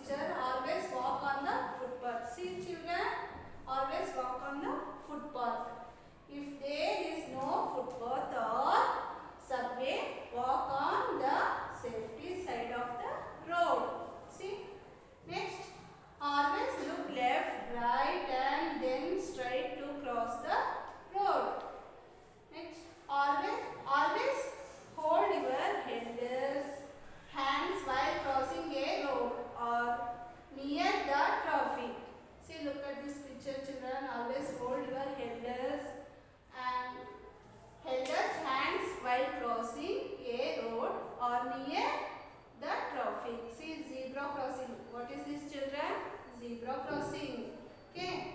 picture, always walk on the footpath. See children, always walk on the footpath. If there is no footpath or subway, walk on the safety side of the road. See? Next, always look left, right and then straight to cross the road. Next, always, always hold your elders' hands while crossing a road or near the traffic. See, look at this picture, children. Always hold your elders and elders' hands while crossing a road or near the traffic. See, zebra crossing. What is this, children? Zebra crossing. Okay.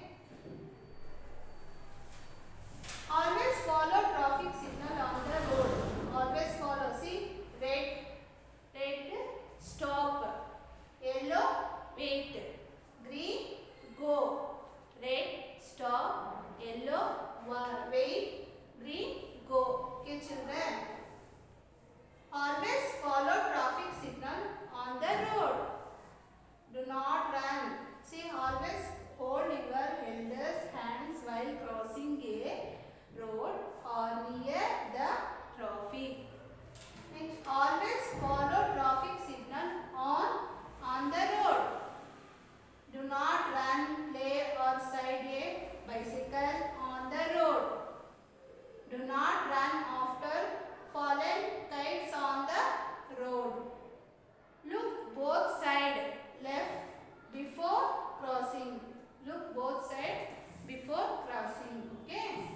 Always follow traffic signal on the road. Always follow. See, red, red, stop. Yellow, wait. Green, go. Red, stop. Yellow, wa- wait. Green, go. Okay, children. Always follow traffic signal on the road. Do not run. See, always hold your elders' hands while crossing a road or near the traffic. Next, always follow traffic signal on on the road. Do not run, play or side a bicycle on the road. Do not run after fallen kites on the road. Look both side left before crossing. Look both side before crossing. Okay.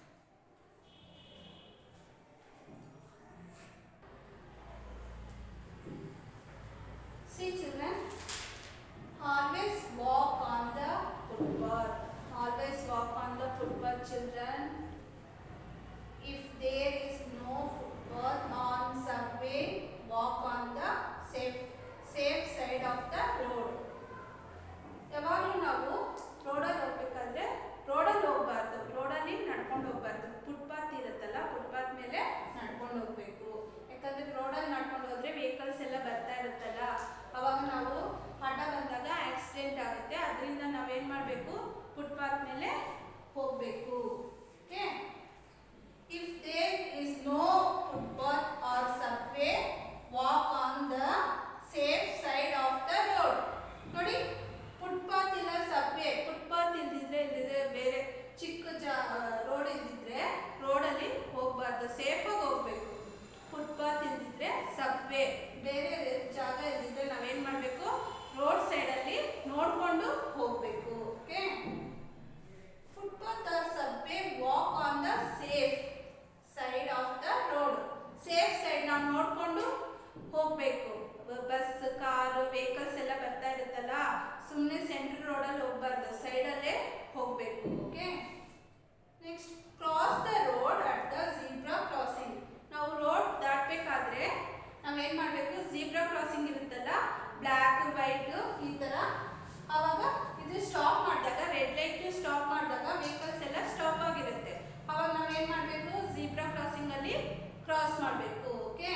See children, always walk on the footpath. Always walk on the footpath children. If there is no footpath on subway, walk on the safe safe side of the road. ಯಾವಾಗಲೂ ನಾವು ರೋಡಲ್ಲಿ ಹೋಗ್ಬೇಕಾದ್ರೆ ರೋಡಲ್ಲಿ ಹೋಗ್ಬಾರ್ದು ರೋಡಲ್ಲಿ ನಡ್ಕೊಂಡು ಹೋಗ್ಬಾರ್ದು footpath ಇರುತ್ತಲ್ಲ ಫುಟ್ಪಾತ್ ಮೇಲೆ ನಡ್ಕೊಂಡು ಹೋಗ್ಬೇಕು ಯಾಕಂದ್ರೆ ರೋಡಲ್ಲಿ ನಡ್ಕೊಂಡು ಹೋದ್ರೆ ವೆಹಿಕಲ್ಸ್ ಎಲ್ಲ ಬರ್ತಾ ಇರುತ್ತಲ್ಲ ಅವಾಗ ನಾವು ಅಡ್ಡ ಬಂದಾಗ ಆಕ್ಸಿಡೆಂಟ್ ಆಗುತ್ತೆ ಅದರಿಂದ ನಾವೇನು ಮಾಡಬೇಕು ಫುಟ್ಪಾತ್ ಮೇಲೆ ಹೋಗಬೇಕು okay If there is no footpath or subway, walk on the safe side of the road. ನೋಡಿ ಫುಟ್ಪಾತ್ ಇಲ್ಲ ಸಬ್ವೆ ಫುಟ್ಪಾತ್ ಇಲ್ದಿದ್ರೆ ಇಲ್ದಿದ್ರೆ ಬೇರೆ ಚಿಕ್ಕ ಜಾ ರೋಡ್ ಇಲ್ದಿದ್ರೆ ರೋಡಲ್ಲಿ ಹೋಗ್ಬಾರ್ದು ಸೇಫಾಗಿ ಹೋಗ್ಬೇಕು ಫುಟ್ಪಾತ್ ಇಲ್ದಿದ್ರೆ ಸಬ್ವೆ ಬೇರೆ ಜಾಗ ಇಲ್ದಿದ್ರೆ ನಾವೇನು ಮಾಡಬೇಕು ರೋಡ್ ಸೈಡಲ್ಲಿ ನೋಡಿಕೊಂಡು ಹೋಗಬೇಕು okay footpath or subway walk on the safe side of the road safe side ನಾವು ನೋಡಿಕೊಂಡು ಹೋಗಬೇಕು ಬಸ್ ಕಾರು ವೆಹಿಕಲ್ಸ್ ಎಲ್ಲ ಬರ್ತಾ ಇರುತ್ತಲ್ಲ ಸುಮ್ಮನೆ ಸೆಂಟ್ರ್ ರೋಡಲ್ಲಿ ಹೋಗ್ಬಾರ್ದು ಸೈಡಲ್ಲೇ ಹೋಗಬೇಕು okay next cross the road at the zebra crossing ನಾವು ರೋಡ್ ದಾಟಬೇಕಾದ್ರೆ ನಾವೇನು ಮಾಡಬೇಕು ಜೀಬ್ರಾ ಕ್ರಾಸಿಂಗ್ ಇರುತ್ತಲ್ಲ ಬ್ಲ್ಯಾಕ್ ವೈಟ್ ಈ ಥರ ಅವಾಗ ಇದು ಸ್ಟಾಪ್ ಮಾಡಿದಾಗ ರೆಡ್ ಲೈಟ್ ಸ್ಟಾಪ್ ಮಾಡಿದಾಗ ವೆಹಿಕಲ್ಸ್ ಎಲ್ಲ ಸ್ಟಾಪ್ ಆಗಿರುತ್ತೆ ಅವಾಗ ನಾವೇನು ಮಾಡಬೇಕು ಜೀಬ್ರಾ ಕ್ರಾಸಿಂಗ್ ಅಲ್ಲಿ ಕ್ರಾಸ್ ಮಾಡಬೇಕು okay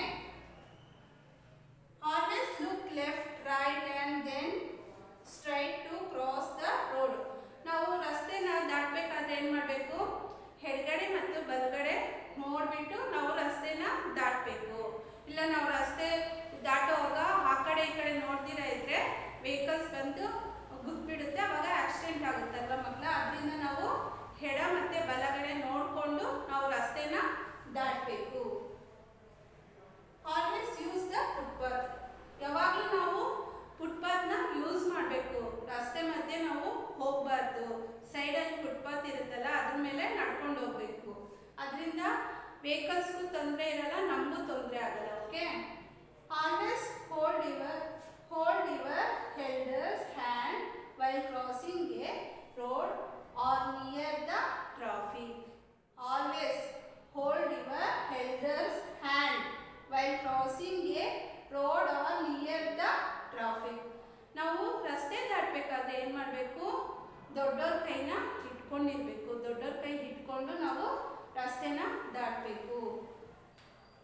always look left right and then straight to cross the road ನಾವು ರಸ್ತೆನ ದಾಟಬೇಕಾದ್ರೆ ಏನು ಮಾಡಬೇಕು ಎಡಗಡೆ ಮತ್ತು ಬಲಗಡೆ ನೋಡಿಬಿಟ್ಟು ನಾವು ರಸ್ತೆನ ದಾಟಬೇಕು ಇಲ್ಲ ನಾವು ರಸ್ತೆ ದಾಟುವಾಗ ಆ ಕಡೆ ಈ ಕಡೆ ನೋಡ್ದಿರ ಇದ್ರೆ ವೆಹಿಕಲ್ಸ್ ಬಂದು ಗುದ್ಬಿಡುತ್ತೆ ಅವಾಗ ಆಕ್ಸಿಡೆಂಟ್ ಆಗುತ್ತಲ್ವ ಮಕ್ಕಳ ಅದರಿಂದ ನಾವು ಎಡ ಮತ್ತು ಬಲಗಡೆ ನೋಡಿಕೊಂಡು ನಾವು ರಸ್ತೆನ ದಾಟಬೇಕು ಆಲ್ವೇಸ್ ಯೂಸ್ ದ ಫುಟ್ಪಾತ್ ಯಾವಾಗಲೂ ನಾವು ಫುಟ್ಪಾತ್ನ ಯೂಸ್ ಮಾಡಬೇಕು ರಸ್ತೆ ಮಧ್ಯೆ ನಾವು ಹೋಗಬಾರ್ದು ಸೈಡಲ್ಲಿ ಫುಟ್ಪಾತ್ ಇರುತ್ತಲ್ಲ ಅದ್ರ ಮೇಲೆ ನಡ್ಕೊಂಡು ಹೋಗ್ಬೇಕು ಅದರಿಂದ ವೆಹಿಕಲ್ಸ್ಗೂ ತೊಂದರೆ ಇರಲ್ಲ ನಮಗೂ ತೊಂದರೆ ಆಗಲ್ಲ okay always hold your hold your elders hand while crossing a road or near the traffic always hold your elders hand while crossing a road or near the traffic ನಾವು ರಸ್ತೆ ದಾಟಬೇಕಾದ್ರೆ ಏನು ಮಾಡಬೇಕು ದೊಡ್ಡವ್ರ ಕೈನ ಹಿಡ್ಕೊಂಡಿರ್ಬೇಕು ದೊಡ್ಡವ್ರ ಕೈ ಹಿಡ್ಕೊಂಡು ನಾವು ರಸ್ತೆನ ದಾಟಬೇಕು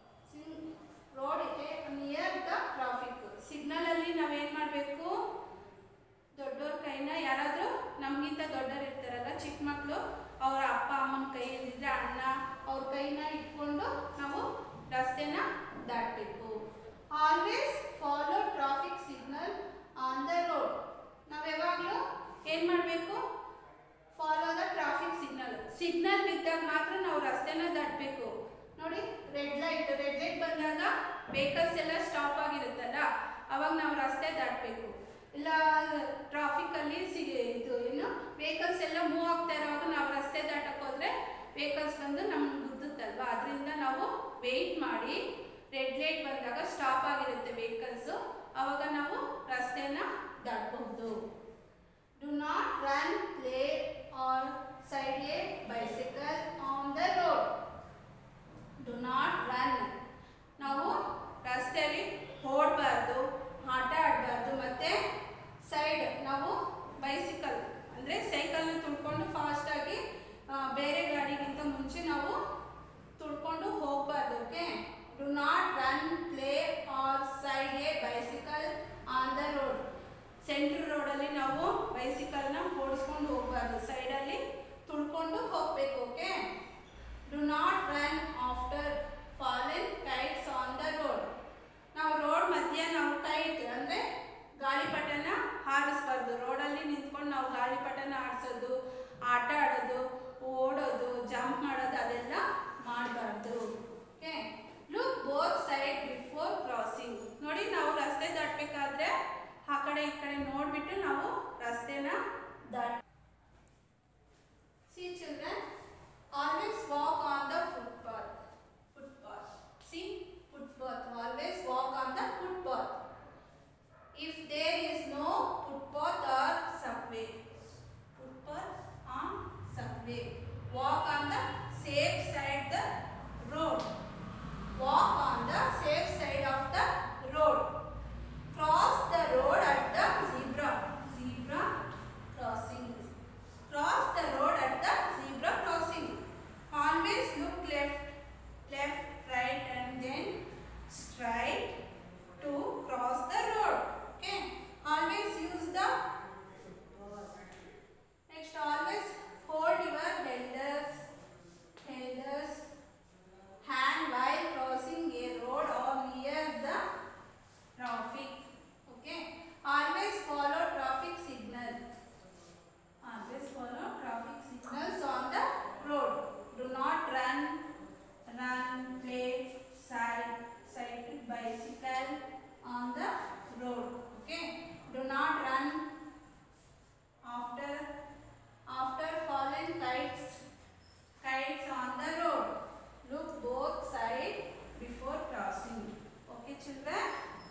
ರೋಡ್ ನಿಯರ್ ದ ಟ್ರಾಫಿಕ್ ಸಿಗ್ನಲಲ್ಲಿ ನಾವೇನು ಮಾಡಬೇಕು ಏನು ಮಾಡಬೇಕು follow the traffic signal signal ಬಿದ್ದಾಗ ಮಾತ್ರ ನಾವು ರಸ್ತೆನ ದಾಟಬೇಕು ನೋಡಿ ರೆಡ್ ಲೈಟ್ ರೆಡ್ ಲೈಟ್ ಬಂದಾಗ ವೆಹಿಕಲ್ಸ್ ಎಲ್ಲ ಸ್ಟಾಪ್ ಆಗಿರುತ್ತಲ್ಲ ಅವಾಗ ನಾವು ರಸ್ತೆ ದಾಟಬೇಕು ಇಲ್ಲ ಟ್ರಾಫಿಕಲ್ಲಿ ಸಿಗಿ ಇದು ಏನು ವೆಹಿಕಲ್ಸ್ ಎಲ್ಲ ಮೂವ್ ಆಗ್ತಾ ಇರುವಾಗ ನಾವು ರಸ್ತೆ ದಾಟಕ್ಕೆ ಹೋದ್ರೆ ವೆಹಿಕಲ್ಸ್ ಬಂದು ನಮ್ಗೆ ಗುದ್ದುತ್ತಲ್ವಾ ಅದರಿಂದ ನಾವು ವೆಯ್ಟ್ ಮಾಡಿ ರೆಡ್ ಲೈಟ್ ಬಂದಾಗ ಸ್ಟಾಪ್ ಆಗಿರುತ್ತೆ ವೆಹಿಕಲ್ಸು ಅವಾಗ ನಾವು ರಸ್ತೆನ ದಾಟಬಹುದು do not run play or ride a bicycle on the road do not run ನಾವು ರಸ್ತೆಯಲ್ಲಿ ಓಡಬಾರ್ದು ಆಟ ಆಡಬಾರ್ದು ಮತ್ತು ಸೈಡ್ ನಾವು ಬೈಸಿಕಲ್ ಅಂದರೆ ಸೈಕಲ್ನ ತುಳ್ಕೊಂಡು ಫಾಸ್ಟಾಗಿ ಬೇರೆ ಗಾಡಿಗಿಂತ ಮುಂಚೆ ನಾವು ತುಳ್ಕೊಂಡು ಹೋಗಬಾರ್ದು okay do not run play or ride a bicycle on the road centre ರೋಡಲ್ಲಿ ನಾವು ಬೈಸಿಕಲ್ನ ಓಡಿಸ್ಕೊಂಡು ಹೋಗಬಾರ್ದು ಸೈಡಲ್ಲಿ ತುಳ್ಕೊಂಡು ಹೋಗಬೇಕು okay do not run after fallen kites on the road ನಾವು ರೋಡ್ ಮಧ್ಯೆ ನಾವು ಕೈಟ್ ಅಂದರೆ ಗಾಳಿಪಟನ ಹಾರಿಸ್ಬಾರ್ದು ರೋಡಲ್ಲಿ ನಿಂತ್ಕೊಂಡು ನಾವು ಗಾಳಿಪಟನ ಆಡಿಸೋದು ಆಟ ಆಡೋದು ಓಡೋದು ಜಂಪ್ ಮಾಡೋದು ಅದೆಲ್ಲ ಮಾಡಬಾರ್ದು okay look both side before crossing ನೋಡಿ ನಾವು ರಸ್ತೆ ದಾಟಬೇಕಾದ್ರೆ ಆ ಕಡೆ ಈ ಕಡೆ ನೋಡಿಬಿಟ್ಟು ನಾವು ರಸ್ತೆನ ದಾಟ See children, always walk on the footpath. Footpath. See, footpath. Always walk on the footpath. If there is no footpath or subway, footpath on subway. Walk on the safe side the road. Walk on the safe side of the road. Cross the road at the zebra. Zebra crossing. Cross the road at the zebra crossing. Always look left, left, right, and then straight to cross the road. Okay. Always use the next. Always hold your elders, elders hand while crossing a road or near the traffic. Okay. Always follow traffic signal. Always follow traffic signals on the road. Do not run, run, play, side, cycle, bicycle on the road. Okay. Do not run after after fallen kites kites on the road. Look both side before crossing. Okay, children.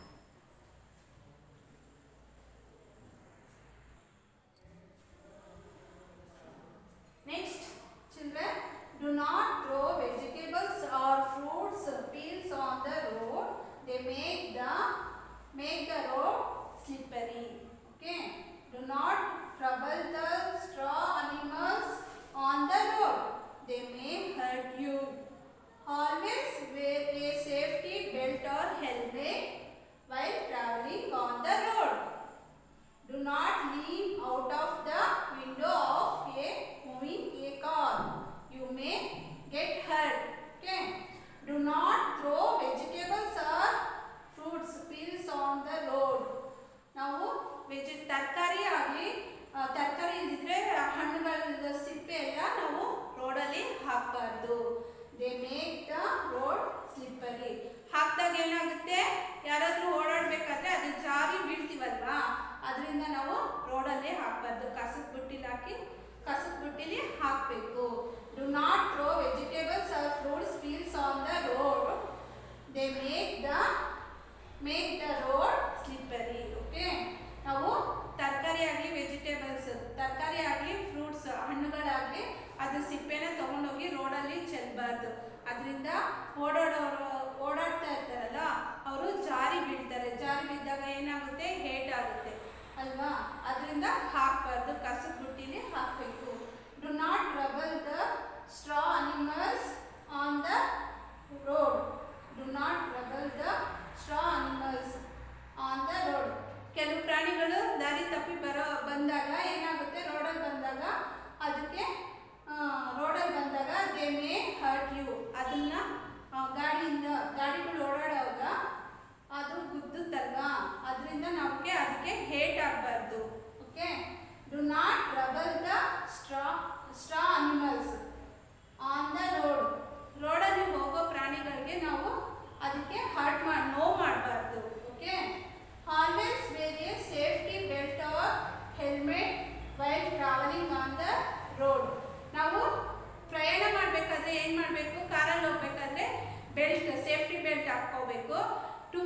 Next, children, do not throw vegetables or fruits peels on the road. They make the make the road slippery. Okay. Do not trouble the straw animals on the road. They may hurt you. Always wear a safety belt or helmet while traveling on the road. Do not lean out of the window of a moving a car. You may get hurt. Okay. Do not throw vegetables or fruits peels on the road. ನಾವು veg ತರಕಾರಿ ಆಗಲಿ ತರಕಾರಿ ಇದ್ದಿದ್ರೆ ಹಣ್ಣುಗಳ ಸಿಪ್ಪೆ ಎಲ್ಲ ನಾವು ರೋಡಲ್ಲಿ ಹಾಕಬಾರ್ದು they make the road slippery ಹಾಕಿದಾಗ ಏನಾಗುತ್ತೆ ಯಾರಾದರೂ ಓಡಾಡಬೇಕಾದ್ರೆ ಅದು ಜಾರಿ ಬೀಳ್ತೀವಲ್ವಾ ಅದರಿಂದ ನಾವು ರೋಡಲ್ಲೇ ಹಾಕಬಾರ್ದು ಕಸದ ಬುಟ್ಟಿಲಿ ಹಾಕಿ ಕಸದ ಬುಟ್ಟಿಲಿ ಹಾಕಬೇಕು do not throw vegetables or fruits peels on the road they make the make the road slippery okay ನಾವು ತರಕಾರಿ ಆಗಲಿ ವೆಜಿಟೇಬಲ್ಸ್ ತರಕಾರಿ ಆಗಲಿ ಫ್ರೂಟ್ಸ್ ಹಣ್ಣುಗಳಾಗಲಿ ಅದು ಸಿಪ್ಪೆನ ತೊಗೊಂಡೋಗಿ ರೋಡಲ್ಲಿ ಚೆಲ್ಲಬಾರ್ದು ಅದರಿಂದ ಓಡಾಡೋರು ಓಡಾಡ್ತಾ ಇರ್ತಾರಲ್ಲ ಅವರು ಜಾರಿ ಬೀಳ್ತಾರೆ ಜಾರಿ ಬಿದ್ದಾಗ ಏನಾಗುತ್ತೆ ಹೇಟ್ ಆಗುತ್ತೆ ಅಲ್ವಾ ಅದರಿಂದ ಹಾಕಬಾರ್ದು ಕಸದ ಬುಟ್ಟಿಲಿ ಹಾಕಬೇಕು do not trouble the stray animals on the road do not trouble the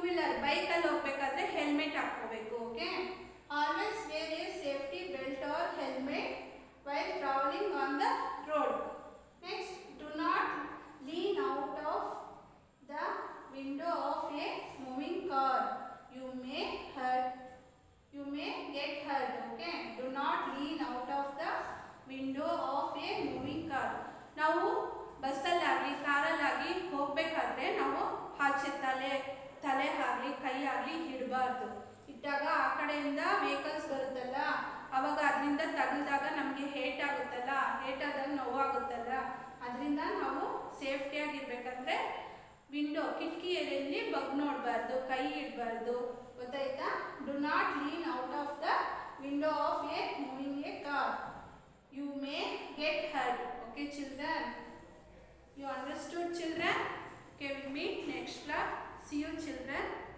wheeler ಬೈಕಲ್ಲಿ ಹೋಗ್ಬೇಕಾದ್ರೆ ಹೆಲ್ಮೆಟ್ ಹಾಕ್ಕೋಬೇಕು okay always wear a safety belt or helmet while travelling on the road next do not lean out of the window of a moving car you may hurt you may get hurt okay do not lean out of the window of a moving car ನಾವು ಬಸ್ಸಲ್ಲಾಗಲಿ ಕಾರಲ್ಲಾಗಲಿ ಹೋಗಬೇಕಾದ್ರೆ ನಾವು ಆಚೆ ತಲೆ ತಲೆ ಆಗಲಿ ಕೈ ಆಗಲಿ ಇಡಬಾರ್ದು ಇಟ್ಟಾಗ ಆ ಕಡೆಯಿಂದ ವೆಹಿಕಲ್ಸ್ ಬರುತ್ತಲ್ಲ ಅವಾಗ ಅದರಿಂದ ತಗಲ್ದಾಗ ನಮಗೆ ಹೇಟ್ ಆಗುತ್ತಲ್ಲ ಹೇಟ್ ಆದಾಗ ನೋವಾಗುತ್ತಲ್ಲ ಅದರಿಂದ ನಾವು ಸೇಫ್ಟಿಯಾಗಿರ್ಬೇಕಂದ್ರೆ ವಿಂಡೋ ಕಿಟಕಿಯಲ್ಲಿ ಬಗ್ ನೋಡಬಾರ್ದು ಕೈ ಇಡಬಾರ್ದು ಗೊತ್ತಾಯ್ತಾ do not lean out of the window of a moving a car you may get hurt okay children you understood children okay will meet next class see you children